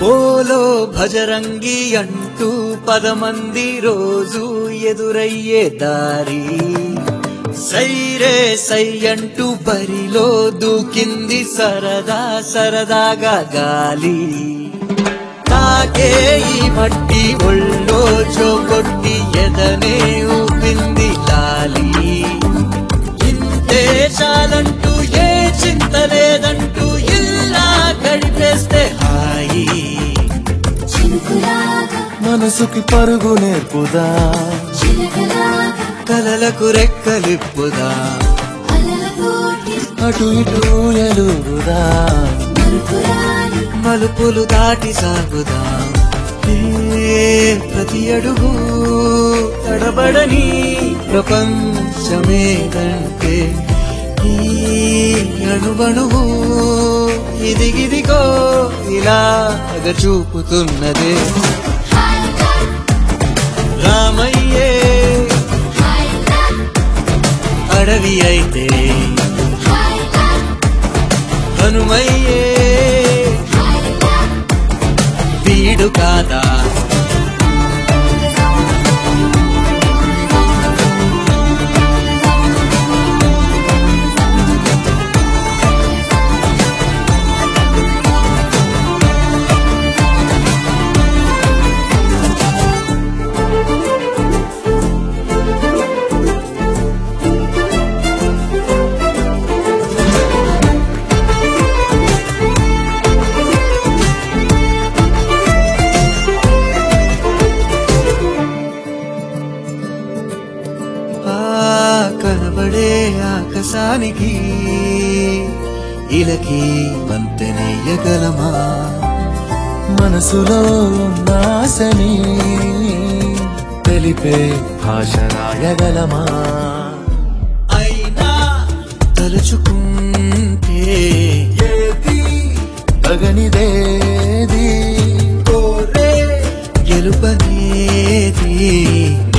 polo Bajrangi అంటూ పదమంది రోజు ఎదురయ్యే దారి సైరే సై అంటూ బరిలో దూకింది సరదా సరదాగా గాలి తాకే ఈ మట్టి ఒళ్ళో చోకొట్టి ఎదనే ఊపింది లాలి ఇంతే చాలంటూ ఏ చింత లేదంటూ ఇల్లా గడిపేస్తే హాయి చినుకులాగా మనసుకి పరుగు నేర్పుదా చిలకలాగా కలలకు రెక్కలిప్పుదా అలల పోటీ అటు ఇటు ఎలుగుదా మరుపురాని మలుపులు దాటి సాగుదా ఏ ప్రతి అడుగు తడబడని ప్రపంచమే కంటే ఈ అణువణువు ఇదిగిదిగో ఇలాగ చూపుతున్నదే రామయ్యే అడవి అయితే హనుమయ్యే వీడు కాదా ఆ కనబడే ఆకాశానికి ఇలకి వంతెనేయగలమా మనసులో ఉన్న ఆశని తెలిపే భాష రాయగలమా అయినా తలుచుకుంటే ఏది తగనిదేది కోరే గెలుపనేది